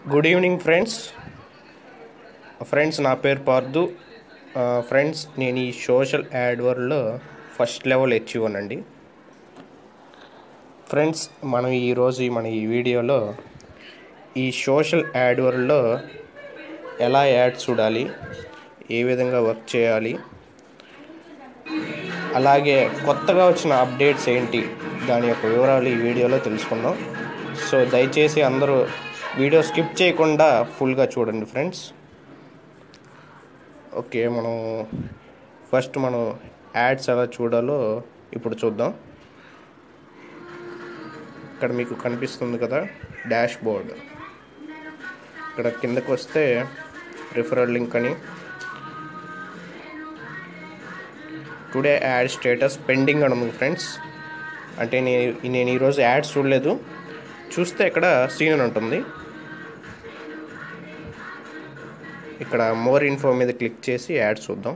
Good evening friends friends నా పేరు పార్దు ఆ, ఫ్రెండ్స్ నేను ఈ సోషల్ యాడ్ వరల్డ్లో ఫస్ట్ లెవెల్ హెచ్ఈవన్ అండి ఫ్రెండ్స్ మనం ఈరోజు మన ఈ వీడియోలో ఈ సోషల్ యాడ్ వరల్డ్లో ఎలా యాడ్ చూడాలి ఏ విధంగా వర్క్ చేయాలి అలాగే కొత్తగా వచ్చిన అప్డేట్స్ ఏంటి దాని యొక్క వివరాలు ఈ వీడియోలో తెలుసుకుందాం సో దయచేసి అందరూ వీడియో స్కిప్ చేయకుండా ఫుల్గా చూడండి ఫ్రెండ్స్ ఓకే మనం ఫస్ట్ మనం యాడ్స్ ఎలా చూడాలో ఇప్పుడు చూద్దాం ఇక్కడ మీకు కనిపిస్తుంది కదా డాష్ బోర్డ్ ఇక్కడ కిందకు వస్తే రిఫరల్ లింక్ అని టుడే యాడ్ స్టేటస్ పెండింగ్ అని ఉంది ఫ్రెండ్స్ అంటే నేను నేను ఈరోజు యాడ్స్ చూడలేదు చూస్తే ఇక్కడ సీన్ అని ఉంటుంది ఇక్కడ మోర్ ఇన్ఫో మీద క్లిక్ చేసి యాడ్స్ చూద్దాం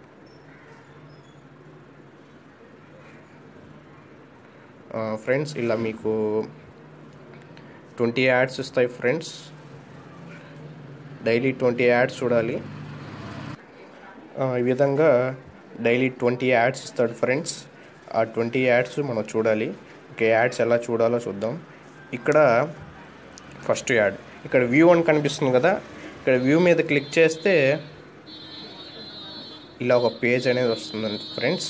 ఫ్రెండ్స్ ఇలా మీకు ట్వంటీ యాడ్స్ ఇస్తాయి ఫ్రెండ్స్ డైలీ ట్వంటీ యాడ్స్ చూడాలి ఆ, ఈ విధంగా డైలీ ట్వంటీ యాడ్స్ ఇస్తాడు ఫ్రెండ్స్ ఆ ట్వంటీ యాడ్స్ మనం చూడాలి ఓకే యాడ్స్ ఎలా చూడాలో చూద్దాం ఇక్కడ ఫస్ట్ యాడ్ ఇక్కడ వ్యూ అని కనిపిస్తుంది కదా ఇక్కడ వ్యూ మీద క్లిక్ చేస్తే ఇలా ఒక పేజ్ అనేది వస్తుందండి ఫ్రెండ్స్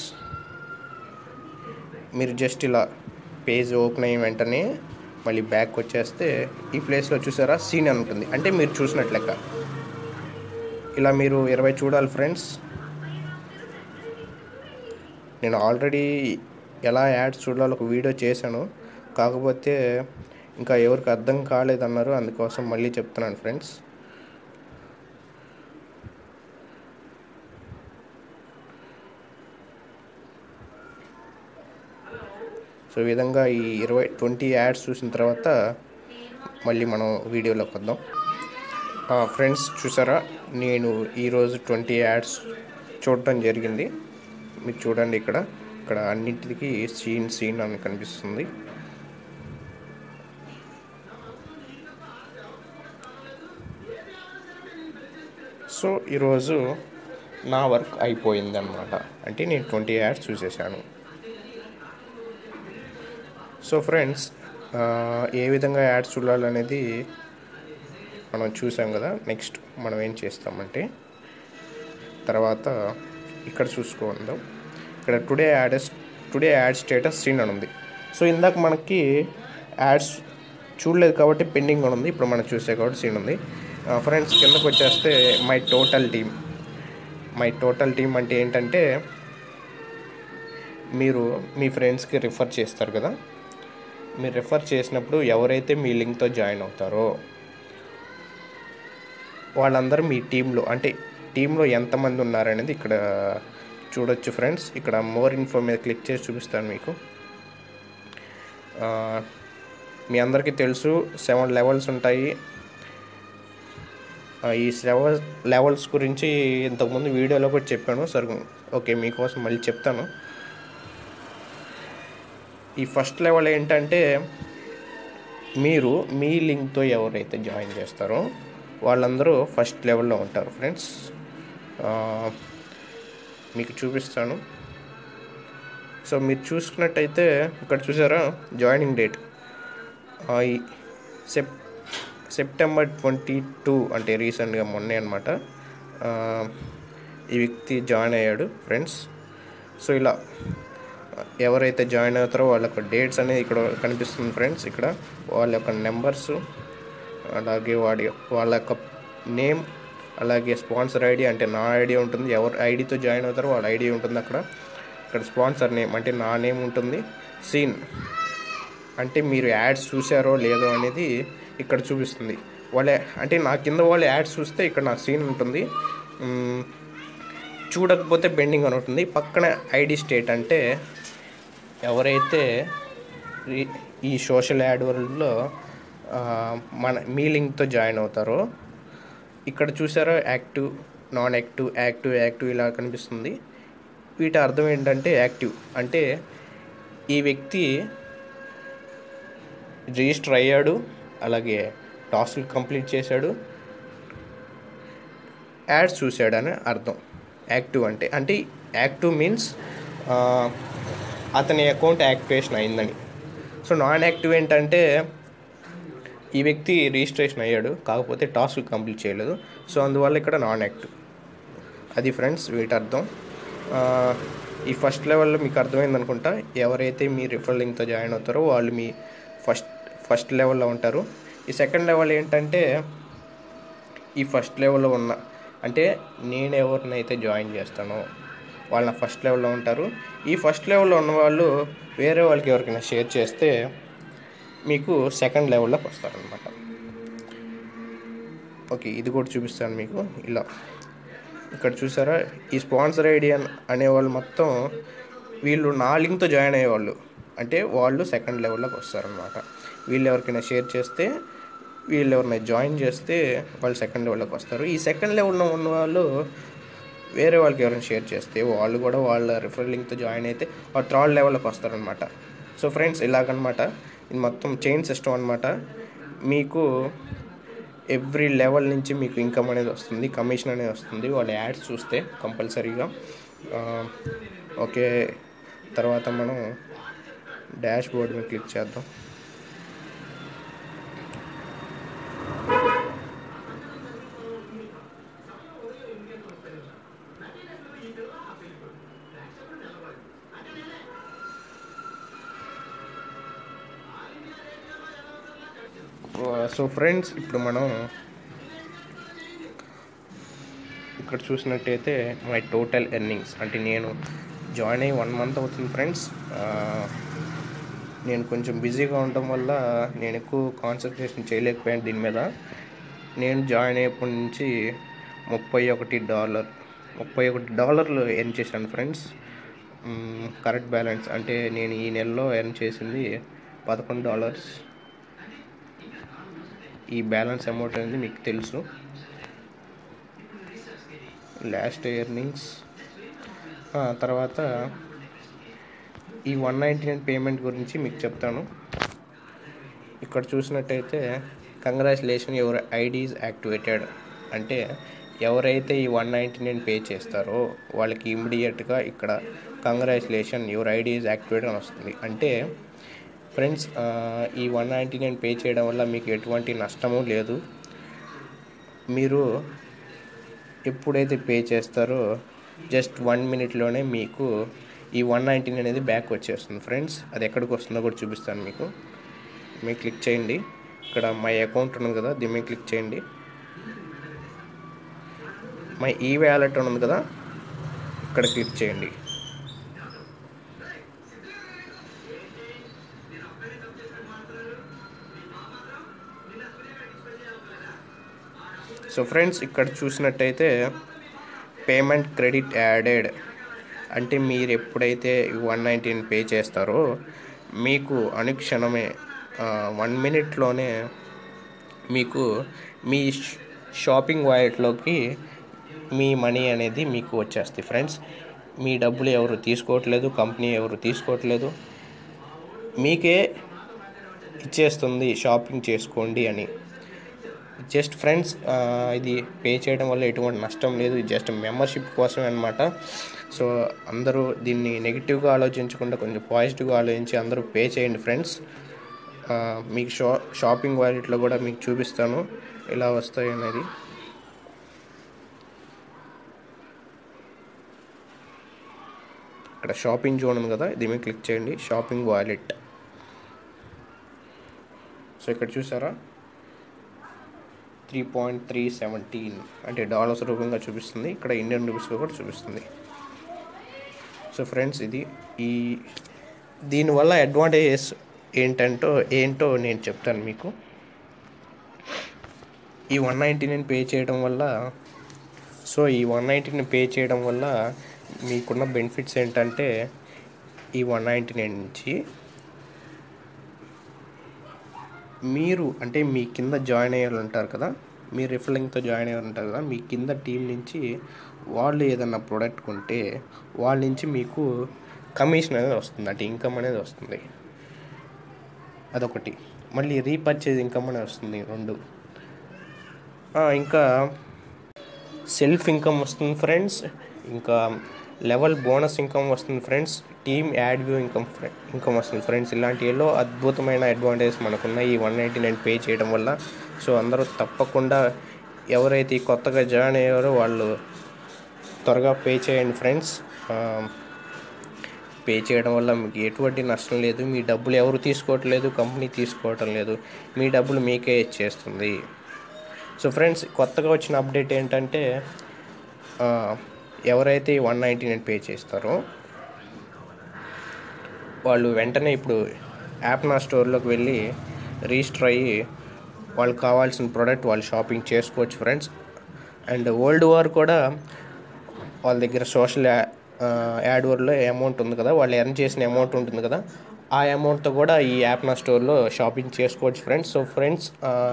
మీరు జస్ట్ ఇలా పేజ్ ఓపెన్ అయిన వెంటనే మళ్ళీ బ్యాక్ వచ్చేస్తే ఈ ప్లేస్లో చూసారా సీన్ అని ఉంటుంది అంటే మీరు చూసినట్లు లెక్క ఇలా మీరు ఇరవై చూడాలి ఫ్రెండ్స్ నేను ఆల్రెడీ ఎలా యాడ్స్ చూడాలో ఒక వీడియో చేశాను కాకపోతే ఇంకా ఎవరికి అర్థం కాలేదన్నారు అందుకోసం మళ్ళీ చెప్తున్నాను ఫ్రెండ్స్ సో ఈ విధంగా ఈ ఇరవై ట్వంటీ యాడ్స్ చూసిన తర్వాత మళ్ళీ మనం వీడియోలోకి వద్దాం ఫ్రెండ్స్ చూసారా నేను ఈరోజు ట్వంటీ యాడ్స్ చూడటం జరిగింది మీరు చూడండి ఇక్కడ ఇక్కడ అన్నింటికి సీన్ సీన్ అని కనిపిస్తుంది సో ఈరోజు నా వర్క్ అయిపోయింది అనమాట అంటే నేను ట్వంటీ యాడ్స్ చూసేసాను సో ఫ్రెండ్స్ ఏ విధంగా యాడ్స్ చూడాలనేది మనం చూసాం కదా నెక్స్ట్ మనం ఏం చేస్తామంటే తర్వాత ఇక్కడ చూసుకుందాం ఇక్కడ today ad today ad status seen అని ఉంది సో ఇందాక మనకి యాడ్స్ చూడలేదు కాబట్టి పెండింగ్ అని ఉంది ఇప్పుడు మనం చూసే కాబట్టి సీన్ ఉంది ఫ్రెండ్స్ కిందకు వచ్చేస్తే my total team my total team అంటే ఏంటంటే మీరు మీ ఫ్రెండ్స్కి రిఫర్ చేస్తారు కదా మీరు రిఫర్ చేసినప్పుడు ఎవరైతే మీ లింక్తో జాయిన్ అవుతారో వాళ్ళందరూ మీ టీంలో అంటే టీంలో ఎంతమంది ఉన్నారనేది ఇక్కడ చూడొచ్చు ఫ్రెండ్స్ ఇక్కడ మోర్ ఇన్ఫో మీద క్లిక్ చేసి చూపిస్తాను మీకు ఆ, మీ అందరికీ తెలుసు సెవెన్ లెవెల్స్ ఉంటాయి ఆ, ఈ సెవెన్ లెవెల్స్ గురించి ఇంతకుముందు వీడియోలో కూడా చెప్పాను సరే ఓకే మీకోసం మళ్ళీ చెప్తాను ఈ ఫస్ట్ లెవెల్ ఏంటంటే మీరు మీ లింక్తో ఎవరైతే జాయిన్ చేస్తారో వాళ్ళందరూ ఫస్ట్ లెవెల్లో ఉంటారు ఫ్రెండ్స్ ఆ, మీకు చూపిస్తాను సో మీరు చూసుకున్నట్టయితే ఇక్కడ చూసారా జాయినింగ్ డేట్ ఆ, ఈ సెప్ సెప్టెంబర్ ట్వంటీ టూ అంటే రీసెంట్గా మొన్నే అనమాట ఈ వ్యక్తి జాయిన్ అయ్యాడు ఫ్రెండ్స్ సో ఇలా ఎవరైతే జాయిన్ అవుతారో వాళ్ళ యొక్క డేట్స్ అనేది ఇక్కడ కనిపిస్తుంది ఫ్రెండ్స్ ఇక్కడ వాళ్ళ యొక్క నెంబర్స్ అలాగే వాడి వాళ్ళ యొక్క నేమ్ అలాగే స్పాన్సర్ ఐడి అంటే నా ఐడి ఉంటుంది ఎవరు ఐడితో జాయిన్ అవుతారో వాళ్ళ ఐడి ఉంటుంది అక్కడ ఇక్కడ స్పాన్సర్ నేమ్ అంటే నా నేమ్ ఉంటుంది సీన్ అంటే మీరు యాడ్స్ చూసారో లేదో అనేది ఇక్కడ చూపిస్తుంది వాళ్ళే అంటే నా కింద వాళ్ళు యాడ్స్ చూస్తే ఇక్కడ నా సీన్ ఉంటుంది మ్మ్, చూడకపోతే బెండింగ్ అని ఉంటుంది పక్కన ఐడి స్టేట్ అంటే ఎవరైతే ఈ- ఈ సోషల్ యాడ్ వరల్డ్లో ఆ, మన మీ లింక్తో జాయిన్ అవుతారో ఇక్కడ చూసారో active non active active active ఇలా కనిపిస్తుంది వీటి అర్థం ఏంటంటే యాక్టివ్ అంటే ఈ వ్యక్తి రిజిస్టర్ అయ్యాడు అలాగే టాస్క్ కంప్లీట్ చేశాడు యాడ్స్ చూశాడని అర్థం యాక్టివ్ అంటే అంటే యాక్టివ్ మీన్స్ అతని అకౌంట్ యాక్టివేషన్ అయిందని సో నాన్ యాక్టివ్ ఏంటంటే ఈ వ్యక్తి రిజిస్ట్రేషన్ అయ్యాడు కాకపోతే టాస్క్ కంప్లీట్ చేయలేదు సో అందువల్ల ఇక్కడ నాన్ యాక్టివ్ అది ఫ్రెండ్స్ వీటి అర్థం ఆ, ఈ ఫస్ట్ లెవెల్లో మీకు అర్థమైంది అనుకుంటా ఎవరైతే మీ రిఫరల్ లింక్తో జాయిన్ అవుతారో వాళ్ళు మీ ఫస్ట్ ఫస్ట్ లెవెల్లో ఉంటారు ఈ సెకండ్ లెవెల్ ఏంటంటే ఈ ఫస్ట్ లెవెల్లో ఉన్న అంటే నేను ఎవరినైతే జాయిన్ చేస్తానో వాళ్ళ ఫస్ట్ లెవెల్లో ఉంటారు ఈ ఫస్ట్ లెవెల్లో ఉన్న వాళ్ళు వేరే వాళ్ళకి ఎవరికైనా షేర్ చేస్తే మీకు సెకండ్ లెవెల్లోకి వస్తారనమాట ఓకే ఇది కూడా చూపిస్తాను మీకు ఇలా ఇక్కడ చూసారా ఈ స్పాన్సర్ ఐడి అన్ అనేవాళ్ళు మొత్తం వీళ్ళు నా లింక్తో జాయిన్ అయ్యేవాళ్ళు అంటే వాళ్ళు సెకండ్ లెవెల్లోకి వస్తారనమాట వీళ్ళు ఎవరికైనా షేర్ చేస్తే వీళ్ళు ఎవరినైనా జాయిన్ చేస్తే వాళ్ళు సెకండ్ లెవెల్లోకి వస్తారు ఈ సెకండ్ లెవెల్లో ఉన్న వాళ్ళు వేరే వాళ్ళకి ఎవరైనా షేర్ చేస్తే వాళ్ళు కూడా వాళ్ళ రిఫరల్ లింక్తో జాయిన్ అయితే వాళ్ళు థర్డ్ లెవెల్లోకి వస్తారనమాట సో ఫ్రెండ్స్ ఇలాగనమాట ఇది మొత్తం చైన్ సిస్టమ్ అనమాట మీకు ఎవ్రీ లెవెల్ నుంచి మీకు ఇన్కమ్ అనేది వస్తుంది కమిషన్ అనేది వస్తుంది వాళ్ళ యాడ్స్ చూస్తే కంపల్సరీగా ఆ, ఓకే తర్వాత మనం డాష్ బోర్డ్ మీద క్లిక్ చేద్దాం సో ఫ్రెండ్స్ ఇప్పుడు మనం ఇక్కడ చూసినట్టయితే మై టోటల్ ఎర్నింగ్స్ అంటే నేను జాయిన్ అయ్యి వన్ మంత్ అవుతుంది ఫ్రెండ్స్ నేను కొంచెం బిజీగా ఉండటం వల్ల నేను ఎక్కువ కాన్సన్ట్రేషన్ చేయలేకపోయాను దీని మీద నేను జాయిన్ అయ్యేప్పటి నుంచి ముప్పై ఒకటి డాలర్ ముప్పై ఒకటి డాలర్లు ఎర్న్ చేశాను ఫ్రెండ్స్ కరెక్ట్ బ్యాలెన్స్ అంటే నేను ఈ నెలలో ఎర్న్ చేసింది పదకొండు డాలర్స్ ఈ బ్యాలెన్స్ అమౌంట్ అనేది మీకు తెలుసు లాస్ట్ ఎర్నింగ్స్ తర్వాత ఈ వన్ నైంటీ నైన్ పేమెంట్ గురించి మీకు చెప్తాను ఇక్కడ చూసినట్టయితే కంగ్రాచులేషన్ యువర్ ఐడీస్ యాక్టివేటెడ్ అంటే ఎవరైతే ఈ వన్ నైంటీ నైన్ పే చేస్తారో వాళ్ళకి ఇమ్మీడియట్గా ఇక్కడ కంగ్రాచులేషన్ యువర్ ఐడీస్ యాక్టివేట్ అని వస్తుంది అంటే ఫ్రెండ్స్ ఆ, ఈ వన్ నైంటీ నైన్ పే చేయడం వల్ల మీకు ఎటువంటి నష్టము లేదు మీరు ఎప్పుడైతే పే చేస్తారో జస్ట్ వన్ మినిట్లోనే మీకు ఈ వన్ నైంటీన్ అనేది బ్యాక్ వచ్చేస్తుంది ఫ్రెండ్స్ అది ఎక్కడికి వస్తుందో కూడా చూపిస్తాను మీకు మీరు క్లిక్ చేయండి ఇక్కడ మై అకౌంట్ ఉంది కదా దీని మీద క్లిక్ చేయండి మై ఈ వ్యాలెట్ ఉంది కదా ఇక్కడ క్లిక్ చేయండి సో ఫ్రెండ్స్ ఇక్కడ చూసినట్టయితే పేమెంట్ క్రెడిట్ యాడెడ్ అంటే మీరు ఎప్పుడైతే వన్ నైన్టీన్ పే చేస్తారో మీకు అనుక్షణమే వన్ మినిట్లోనే మీకు మీ ష్- షాపింగ్ వాలెట్లోకి మీ మనీ అనేది మీకు వచ్చేస్తాయి ఫ్రెండ్స్ మీ డబ్బులు ఎవరు తీసుకోవట్లేదు కంపెనీ ఎవరు తీసుకోవట్లేదు మీకే ఇచ్చేస్తుంది షాపింగ్ చేసుకోండి అని జస్ట్ ఫ్రెండ్స్ ఇది పే చేయడం వల్ల ఎటువంటి నష్టం లేదు ఇది జస్ట్ మెంబర్షిప్ కోసమే అనమాట సో అందరూ దీన్ని నెగిటివ్గా ఆలోచించకుండా కొంచెం పాజిటివ్గా ఆలోచించి అందరూ పే చేయండి ఫ్రెండ్స్ ఆ, మీకు షా షాపింగ్ వాలెట్లో కూడా మీకు చూపిస్తాను ఎలా వస్తాయి అనేది ఇక్కడ షాపింగ్ జోన్ ఉంది కదా దీని మీద క్లిక్ చేయండి షాపింగ్ వాలెట్ సో ఇక్కడ చూసారా త్రీ పాయింట్ త్రీ సెవెంటీన్ అంటే డాలర్స్ రూపంగా చూపిస్తుంది ఇక్కడ ఇండియన్ రూపీస్గా కూడా చూపిస్తుంది సో ఫ్రెండ్స్ ఇది ఈ దీనివల్ల అడ్వాంటేజెస్ ఏంటంటో ఏంటో నేను చెప్తాను మీకు ఈ వన్ నైంటీ నైన్ పే చేయడం వల్ల సో ఈ వన్ నైంటీని పే చేయడం వల్ల మీకున్న బెనిఫిట్స్ ఏంటంటే ఈ వన్ నైంటీ నైన్ నుంచి మీరు అంటే మీ కింద జాయిన్ అయ్యే వాళ్ళు ఉంటారు కదా మీరు రిఫలింగ్తో జాయిన్ అయ్యే వాళ్ళు ఉంటారు కదా మీ కింద టీం నుంచి వాళ్ళు ఏదన్నా ప్రోడక్ట్ కొంటే వాళ్ళ నుంచి మీకు కమిషన్ అనేది వస్తుంది అంటే ఇన్కమ్ అనేది వస్తుంది అదొకటి మళ్ళీ రీపర్చేజ్ ఇన్కమ్ అనేది వస్తుంది రెండు ఆ, ఇంకా సెల్ఫ్ ఇన్కమ్ వస్తుంది ఫ్రెండ్స్ ఇంకా లెవెల్ బోనస్ ఇన్కమ్ వస్తుంది friends team ad view income income వస్తుంది ఫ్రెండ్స్ ఇలాంటి ఎన్నో అద్భుతమైన అడ్వాంటేజ్ మనకున్నాయి ఈ వన్ నైంటీ నైన్ పే చేయడం వల్ల సో అందరూ తప్పకుండా ఎవరైతే ఈ కొత్తగా జాయిన్ అయ్యారో వాళ్ళు త్వరగా పే చేయండి ఫ్రెండ్స్ పే చేయడం వల్ల మీకు ఎటువంటి నష్టం లేదు మీ డబ్బులు ఎవరు తీసుకోవట్లేదు కంపెనీ తీసుకోవటం లేదు మీ డబ్బులు మీకే ఇచ్చేస్తుంది సో ఫ్రెండ్స్ కొత్తగా వచ్చిన అప్డేట్ ఏంటంటే ఆ, ఎవరైతే వన్ నైంటీ నైన్ పే చేస్తారో వాళ్ళు వెంటనే ఇప్పుడు యాప్ నా స్టోర్లోకి వెళ్ళి రిజిస్టర్ అయ్యి వాళ్ళకి కావాల్సిన ప్రోడక్ట్ వాళ్ళు షాపింగ్ చేసుకోవచ్చు ఫ్రెండ్స్ అండ్ వరల్డ్ వార్ కూడా వాళ్ళ దగ్గర సోషల్ యాడ్ వర్లో అమౌంట్ ఉంది కదా వాళ్ళు ఎర్న్ చేసిన అమౌంట్ ఉంటుంది కదా ఆ అమౌంట్తో కూడా ఈ యాప్ నా స్టోర్లో షాపింగ్ చేసుకోవచ్చు ఫ్రెండ్స్ సో ఫ్రెండ్స్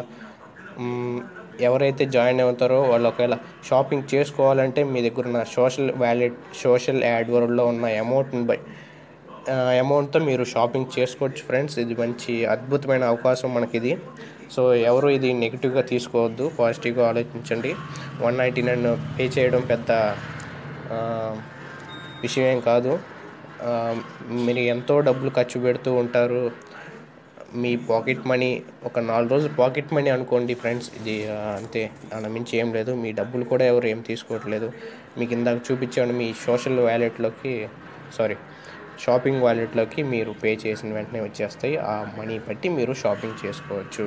ఎవరైతే జాయిన్ అవుతారో వాళ్ళు ఒకవేళ షాపింగ్ చేసుకోవాలంటే మీ దగ్గర ఉన్న సోషల్ వ్యాలెట్ సోషల్ యాడ్ వర్లో ఉన్న అమౌంట్ని బై అమౌంట్తో మీరు షాపింగ్ చేసుకోవచ్చు ఫ్రెండ్స్ ఇది మంచి అద్భుతమైన అవకాశం మనకి ఇది సో ఎవరు ఇది నెగిటివ్గా తీసుకోవద్దు పాజిటివ్గా ఆలోచించండి వన్ నైంటీ నైన్ పే చేయడం పెద్ద ఆ, విషయం ఏం కాదు ఆ, మీరు ఎంతో డబ్బులు ఖర్చు పెడుతూ ఉంటారు మీ పాకెట్ మనీ ఒక నాలుగు రోజులు పాకెట్ మనీ అనుకోండి ఫ్రెండ్స్ ఇది ఆ, అంతే దాని మించి ఏం లేదు మీ డబ్బులు కూడా ఎవరు ఏం తీసుకోవట్లేదు మీకు ఇందాక చూపించాను మీ సోషల్ వ్యాలెట్లోకి సారీ షాపింగ్ వాలెట్లోకి మీరు పే చేసిన వెంటనే వచ్చేస్తాయి ఆ మనీ బట్టి మీరు షాపింగ్ చేసుకోవచ్చు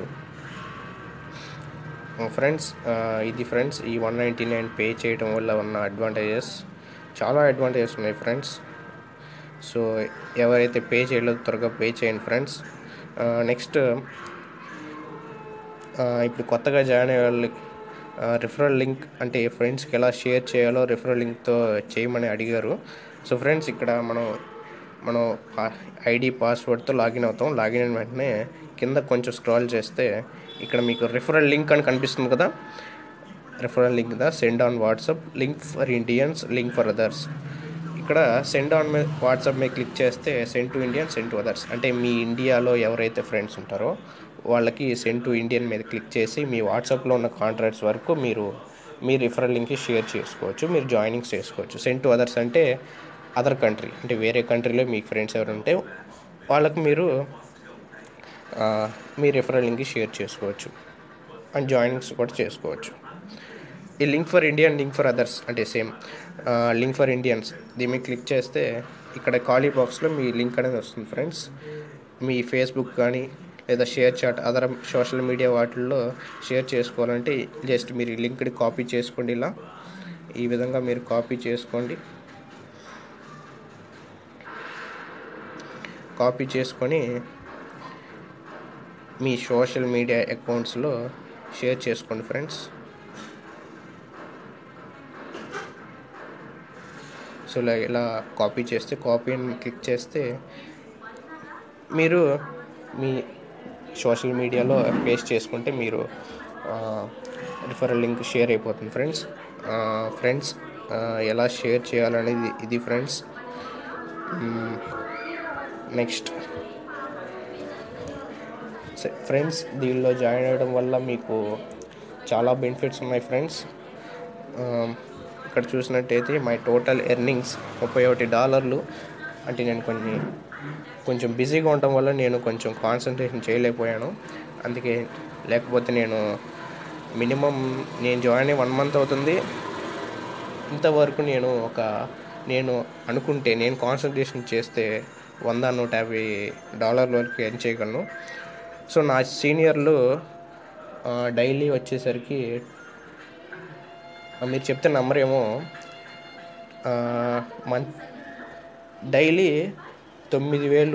ఫ్రెండ్స్ ఇది ఫ్రెండ్స్ ఈ వన్ నైంటీ నైన్ పే చేయడం వల్ల ఉన్న అడ్వాంటేజెస్ చాలా అడ్వాంటేజెస్ ఉన్నాయి ఫ్రెండ్స్ సో ఎవరైతే పే చేయలేదో త్వరగా పే చేయండి ఫ్రెండ్స్ నెక్స్ట్ ఇప్పుడు కొత్తగా జాయిన్ అయ్యే వాళ్ళకి రిఫరల్ లింక్ అంటే ఫ్రెండ్స్కి ఎలా షేర్ చేయాలో రిఫరల్ లింక్తో చేయమని అడిగారు సో ఫ్రెండ్స్ ఇక్కడ మనం మనం ఐడి పాస్వర్డ్తో లాగిన్ అవుతాం లాగిన్ అయిన వెంటనే కింద కొంచెం స్క్రాల్ చేస్తే ఇక్కడ మీకు రిఫరల్ లింక్ అని కనిపిస్తుంది కదా రిఫరల్ లింక్ దా send on WhatsApp link for Indians link for others ఇక్కడ సెండ్ ఆన్ మీద వాట్సాప్ మీద క్లిక్ చేస్తే send to Indian send to others అంటే మీ ఇండియాలో ఎవరైతే ఫ్రెండ్స్ ఉంటారో వాళ్ళకి సెండ్ టు ఇండియన్ మీద క్లిక్ చేసి మీ వాట్సాప్లో ఉన్న కాంట్రాక్ట్స్ వరకు మీరు మీ రిఫరల్ లింక్కి షేర్ చేసుకోవచ్చు మీరు జాయినింగ్స్ చేసుకోవచ్చు సెండ్ టు అదర్స్ అంటే అదర్ కంట్రీ అంటే వేరే కంట్రీలో మీకు ఫ్రెండ్స్ ఎవరు ఉంటే వాళ్ళకి మీరు ఆ, మీ రిఫరల్ లింక్కి షేర్ చేసుకోవచ్చు అండ్ జాయినింగ్స్ కూడా చేసుకోవచ్చు ఈ link for Indian link for others అంటే సేమ్ లింక్ ఫర్ ఇండియన్స్ దీని మీద క్లిక్ చేస్తే ఇక్కడ ఖాళీ బాక్స్లో మీ లింక్ అనేది వస్తుంది ఫ్రెండ్స్ మీ ఫేస్బుక్ కానీ లేదా ShareChat other social media వాటిల్లో షేర్ చేసుకోవాలంటే జస్ట్ మీరు ఈ లింక్ని కాపీ చేసుకోండి ఇలా ఈ విధంగా మీరు కాపీ చేసుకోండి కాపీ చేసుకొని మీ సోషల్ మీడియా అకౌంట్స్లో షేర్ చేసుకోండి ఫ్రెండ్స్ సో ఇలా ఇలా కాపీ చేస్తే కాపీ అని క్లిక్ చేస్తే మీరు మీ సోషల్ మీడియాలో పేస్ట్ చేసుకుంటే మీరు రిఫరల్ లింక్ షేర్ అయిపోతుంది ఫ్రెండ్స్ ఫ్రెండ్స్ ఎలా షేర్ చేయాలనేది ఇది ఫ్రెండ్స్ నెక్స్ట్ ఫ్రెండ్స్ దీనిలో జాయిన్ అవ్వడం వల్ల మీకు చాలా బెనిఫిట్స్ ఉన్నాయి ఫ్రెండ్స్ ఇక్కడ చూసినట్టయితే మై టోటల్ ఎర్నింగ్స్ ముప్పై ఒకటి డాలర్లు అంటే నేను కొన్ని కొంచెం బిజీగా ఉండటం వల్ల నేను కొంచెం కాన్సన్ట్రేషన్ చేయలేకపోయాను అందుకే లేకపోతే నేను మినిమం నేను జాయిన్ అయ్యి వన్ మంత్ అవుతుంది ఇంతవరకు నేను ఒక నేను అనుకుంటే నేను కాన్సన్ట్రేషన్ చేస్తే వంద నూట యాభై డాలర్ల వరకు ఎర్న్ చేయగలను సో నా సీనియర్లు డైలీ వచ్చేసరికి ఆ, మీరు చెప్తే నమ్మరేమో మంత్ డైలీ తొమ్మిది వేలు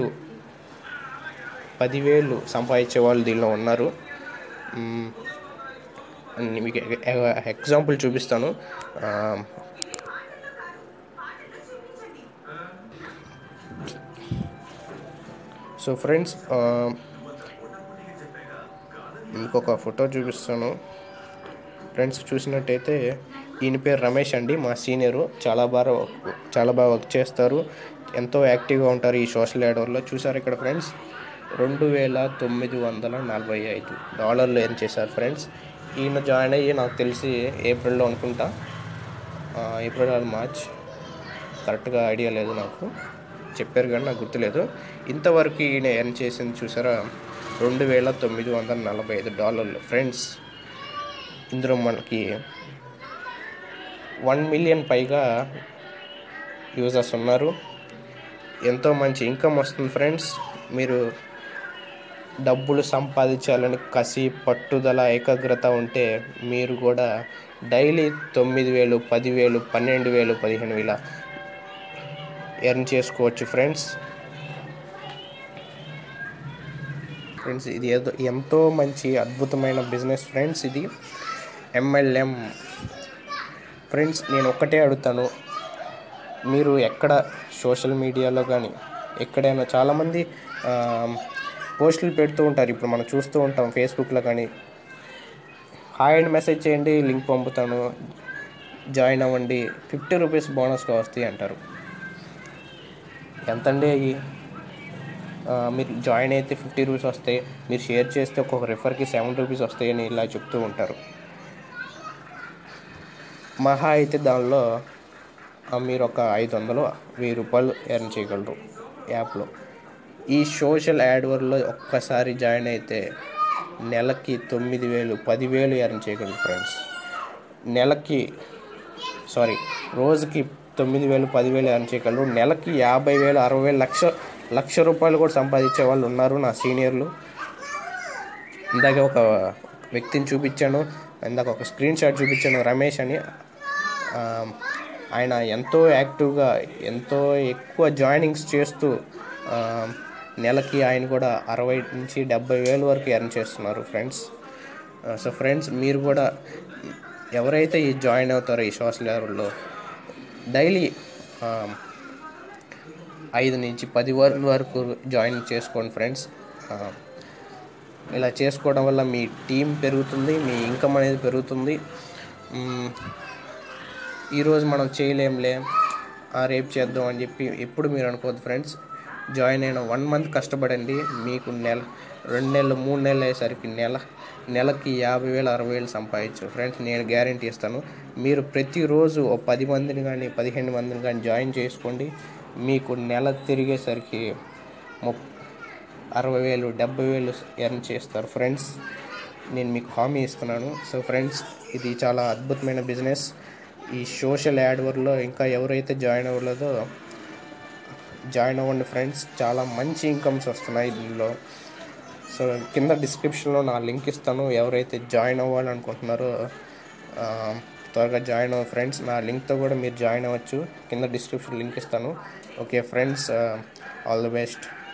పదివేలు సంపాదించే వాళ్ళు దీనిలో ఉన్నారు మ్మ్. అన్ని మీకు ఎ- ఎ- ఎగ్జాంపుల్ చూపిస్తాను ఆ, సో ఫ్రెండ్స్ ఆ, మీకు ఒక ఫోటో చూపిస్తాను ఫ్రెండ్స్ చూసినట్టయితే ఈయన పేరు రమేష్ అండి మా సీనియరు చాలా బాగా చాలా బాగా వర్క్ చేస్తారు ఎంతో యాక్టివ్గా ఉంటారు ఈ సోషల్ యాడర్లో చూసారు ఇక్కడ ఫ్రెండ్స్ రెండు వేల తొమ్మిది వందల నలభై ఐదు డాలర్లు ఎర్న్ చేశారు ఫ్రెండ్స్ ఈయన జాయిన్ అయ్యి నాకు తెలిసి ఏప్రిల్లో అనుకుంటా ఆ, ఏప్రిల్ ఆర్ మార్చ్ కరెక్ట్గా ఐడియా లేదు నాకు చెప్పారు కానీ నాకు గుర్తులేదు ఇంతవరకు ఈయన ఎర్న్ చేసింది చూసారా రెండు వేల తొమ్మిది వందల నలభై ఐదు డాలర్లు ఫ్రెండ్స్ ఇందులో మనకి వన్ మిలియన్ పైగా యూజర్స్ ఉన్నారు ఎంతో మంచి ఇన్కమ్ వస్తుంది ఫ్రెండ్స్ మీరు డబ్బులు సంపాదించాలని కసి పట్టుదల ఏకాగ్రత ఉంటే మీరు కూడా డైలీ తొమ్మిది వేలు పదివేలు పన్నెండు వేలు పదిహేను వేల ఎర్న్ చేసుకోవచ్చు ఫ్రెండ్స్ ఫ్రెండ్స్ ఇది ఏదో ఎంతో మంచి అద్భుతమైన బిజినెస్ ఫ్రెండ్స్ ఇది ఎంఎల్ఎం ఫ్రెండ్స్ నేను ఒక్కటే అడుగుతాను మీరు ఎక్కడ సోషల్ మీడియాలో కానీ ఎక్కడైనా చాలామంది ఆ, పోస్టులు పెడుతూ ఉంటారు ఇప్పుడు మనం చూస్తూ ఉంటాం ఫేస్బుక్లో కానీ హాయ్ అండ్ మెసేజ్ చేయండి లింక్ పంపుతాను జాయిన్ అవ్వండి ఫిఫ్టీ రూపీస్ బోనస్గా వస్తాయి అంటారు ఎంతండి అవి ఆ, మీరు జాయిన్ అయితే ఫిఫ్టీ రూపీస్ వస్తాయి మీరు షేర్ చేస్తే ఒక్కొక్క రెఫర్కి సెవెన్ రూపీస్ వస్తాయని ఇలా చెప్తూ ఉంటారు మహా అయితే దానిలో ఆ, మీరు ఒక ఐదు వందలు వెయ్యి రూపాయలు ఎర్న్ చేయగలరు యాప్లో ఈ సోషల్ యాడ్వర్లో ఒక్కసారి జాయిన్ అయితే నెలకి తొమ్మిది వేలు పదివేలు ఎర్న్ చేయగలరు ఫ్రెండ్స్ నెలకి సారీ రోజుకి తొమ్మిది వేలు పదివేలు ఎర్న్ చేయగలరు నెలకి యాభై వేలు అరవై వేలు లక్ష లక్ష రూపాయలు కూడా సంపాదించే వాళ్ళు ఉన్నారు నా సీనియర్లు ఇందాక ఒక వ్యక్తిని చూపించాను ఇందాక ఒక స్క్రీన్ షాట్ చూపించాను రమేష్ అని ఆ, ఆయన ఎంతో యాక్టివ్గా ఎంతో ఎక్కువ జాయినింగ్స్ చేస్తూ ఆ, నెలకి ఆయన కూడా అరవై నుంచి డెబ్బై వేలు వరకు ఎర్న్ చేస్తున్నారు ఫ్రెండ్స్ సో ఫ్రెండ్స్ మీరు కూడా ఎవరైతే ఈ జాయిన్ అవుతారో ఈ సోషల్ యాప్లో డైలీ ఐదు నుంచి పది వరకు వరకు జాయిన్ చేసుకోండి ఫ్రెండ్స్ ఇలా చేసుకోవడం వల్ల మీ టీం పెరుగుతుంది మీ ఇన్కమ్ అనేది పెరుగుతుంది మ్, ఈరోజు మనం చేయలేంలే ఆ రేపు చేద్దాం అని చెప్పి ఎప్పుడు మీరు అనుకోవద్దు ఫ్రెండ్స్ జాయిన్ అయిన వన్ మంత్ కష్టపడండి మీకు నెల రెండు నెలలు మూడు నెలలు అయ్యేసరికి నెల నెలకి యాభై వేలు అరవై వేలు సంపాదించు ఫ్రెండ్స్ నేను గ్యారంటీ ఇస్తాను మీరు ప్రతిరోజు ఓ పది మందిని కానీ పదిహేను మందిని కానీ జాయిన్ చేసుకోండి మీకు నెల తిరిగేసరికి ముప్ అరవై వేలు డెబ్బై వేలు ఎర్న్ చేస్తారు ఫ్రెండ్స్ నేను మీకు హామీ ఇస్తున్నాను సో ఫ్రెండ్స్ ఇది చాలా అద్భుతమైన బిజినెస్ ఈ సోషల్ యాడ్వర్లో ఇంకా ఎవరైతే జాయిన్ అవ్వలేదో జాయిన్ అవ్వండి ఫ్రెండ్స్ చాలా మంచి ఇన్కమ్స్ వస్తున్నాయి దీనిలో సో కింద డిస్క్రిప్షన్లో నా లింక్ ఇస్తాను ఎవరైతే జాయిన్ అవ్వాలనుకుంటున్నారో ఆ, త్వరగా జాయిన్ అవ్వ ఫ్రెండ్స్ నా లింక్తో కూడా మీరు జాయిన్ అవ్వచ్చు కింద డిస్క్రిప్షన్ లింక్ ఇస్తాను okay friends all the best